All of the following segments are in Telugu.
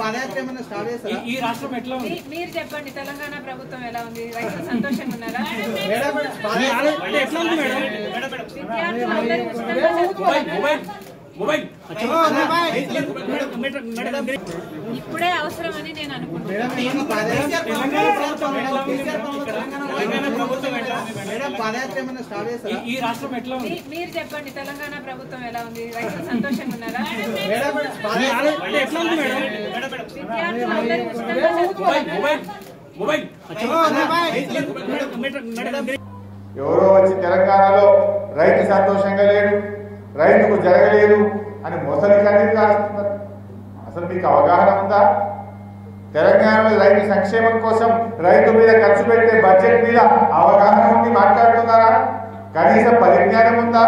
పాదయాత్ర ఏమైనా స్టార్ట్ చేస్తారా ఈ రాష్ట్రం ఎట్లా ఉంది మీ- మీరు చెప్పండి తెలంగాణ ప్రభుత్వం ఎలా ఉంది రైతులు సంతోషంగా ఉన్నారా మేడం పాదయాత్ర అంటే ఎట్లా ఉంది మేడం విద్యార్థులందరూ ఉచితంగా చదువుకోవాలన్నారా? మొబైల్ ఇప్పుడే అవసరమని నేను అనుకుంటున్నాను మేడం ఈ పాదయాత్ర తెలంగాణ ప్రభుత్వం ఎట్లా ఉంది కేసీఆర్ ప్రభుత్వం తెలంగాణ ప్రభుత్వం ఎట్లా ఉంది మేడం పాదయాత్ర ఏమైనా స్టార్ట్ చేస్తారా ఈ రాష్ట్రం ఎట్లా ఉంది మీ- మీరు చెప్పండి తెలంగాణ ప్రభుత్వం ఎలా ఉంది రైతులు సంతోషంగా ఉన్నారా మేడం పాదయాత్ర అంటే ఎట్లా ఉంది మేడం విద్యార్థులందరూ ఉచితంగా చదువుకోవాలన్నారా? మొబైల్ ఎవరో వచ్చి తెలంగాణలో రైతు సంతోషంగా లేడు రైతుకు జరగలేదు అని మొసలి కన్నీరు కాస్తున్నారు అసలు మీకు అవగాహన ఉందా తెలంగాణలో రైతు సంక్షేమం కోసం రైతు మీద ఖర్చు పెట్టే బడ్జెట్ మీద అవగాహన ఉండి మాట్లాడుతున్నారా కనీసం పరిజ్ఞానం ఉందా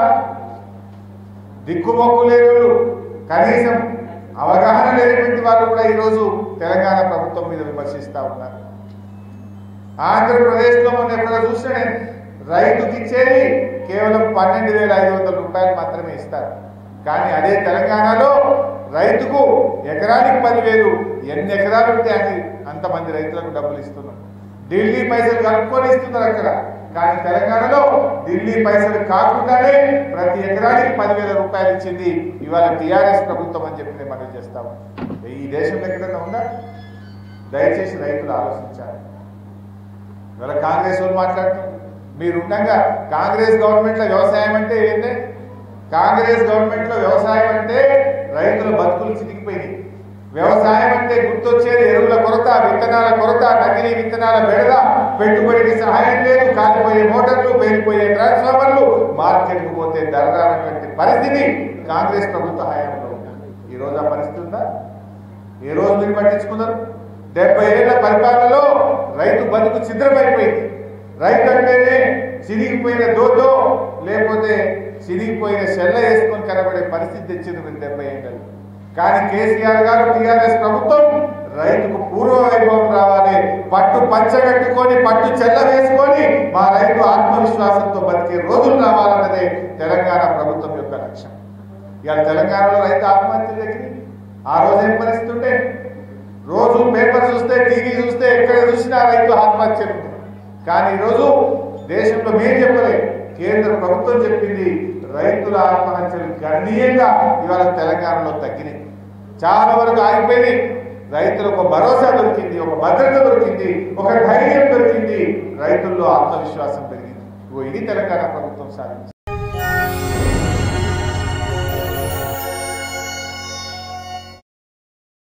దిక్కుమొక్కు లేని కనీసం అవగాహన లేనటువంటి వాళ్ళు కూడా ఈరోజు తెలంగాణ ప్రభుత్వం మీద విమర్శిస్తా ఉన్నారు ఆంధ్రప్రదేశ్లో మొన్న ఎక్కడ చూసినా నేను రైతుకి ఇచ్చేది కేవలం పన్నెండు వేల ఐదు వందల రూపాయలు మాత్రమే ఇస్తారు కానీ అదే తెలంగాణలో రైతుకు ఎకరానికి పదివేలు ఎన్ని ఎకరాలు ఉంటే అన్ని అంతమంది రైతులకు డబ్బులు ఇస్తున్నారు ఢిల్లీ పైసలు కలుపుకొని ఇస్తున్నారు అక్కడ కానీ తెలంగాణలో ఢిల్లీ పైసలు కాకుండానే ప్రతి ఎకరానికి పదివేల రూపాయలు ఇచ్చింది ఇవాళ టీఆర్ఎస్ ప్రభుత్వం అని చెప్పి నేను మనం చేస్తాము ఈ దేశంలో ఎక్కడైనా ఉందా దయచేసి రైతులు ఆలోచించాలి ఇవాళ కాంగ్రెస్ వాళ్ళు మాట్లాడుతున్నారు మీరు ఉండగా కాంగ్రెస్ గవర్నమెంట్ లో వ్యవసాయం అంటే ఏంటి కాంగ్రెస్ గవర్నమెంట్ లో వ్యవసాయం అంటే రైతుల బతుకులు చితికిపోయినాయి వ్యవసాయం అంటే గుర్తొచ్చేది ఎరువుల కొరత విత్తనాల కొరత నకిలీ విత్తనాల బెడద పెట్టుబడికి సహాయం లేదు కాలిపోయే మోటార్లు పేలిపోయే ట్రాన్స్ఫార్మర్లు మార్కెట్కు పోతే ధర రానటువంటి పరిస్థితి కాంగ్రెస్ ప్రభుత్వ హయాంలో ఉంది ఈ రోజు ఆ పరిస్థితి ఉందా ఏ రోజు మీరు పట్టించుకున్నారు డెబ్బై ఏళ్ల పరిపాలనలో రైతు బతుకు ఛిద్రమైపోయింది రైతు అంటేనే చిరిగిపోయిన దోదో లేకపోతే చిరిగిపోయిన సెల్ల వేసుకొని కనబడే పరిస్థితి తెచ్చింది మీరు డెబ్బై ఏళ్ళు కానీ కేసీఆర్ గారు టీఆర్ఎస్ ప్రభుత్వం రైతుకు పూర్వ వైభవం రావాలి పట్టు పంచగట్టుకొని పట్టు చెల్ల వేసుకొని మా రైతు ఆత్మవిశ్వాసంతో బతికే రోజులు రావాలన్నదే తెలంగాణ ప్రభుత్వం యొక్క లక్ష్యం ఇవాళ తెలంగాణలో రైతు ఆత్మహత్య దగ్గర ఆ రోజు ఏం పరిస్థితి ఉంటే రోజు పేపర్ చూస్తే టీవీ చూస్తే ఎక్కడ చూసినా రైతు ఆత్మహత్యలు ఉంటాయి. కానీ ఈరోజు దేశంలో మేము చెప్పలే కేంద్ర ప్రభుత్వం చెప్పింది రైతుల ఆత్మహత్యలు గణనీయంగా ఇవాళ తెలంగాణలో తగ్గినాయి చాలా వరకు ఆగిపోయినాయి రైతులకు ఒక భరోసా దొరికింది ఒక భద్రత దొరికింది ఒక ధైర్యం దొరికింది రైతుల్లో ఆత్మవిశ్వాసం పెరిగింది ఇగో ఇది తెలంగాణ ప్రభుత్వం సాధించింది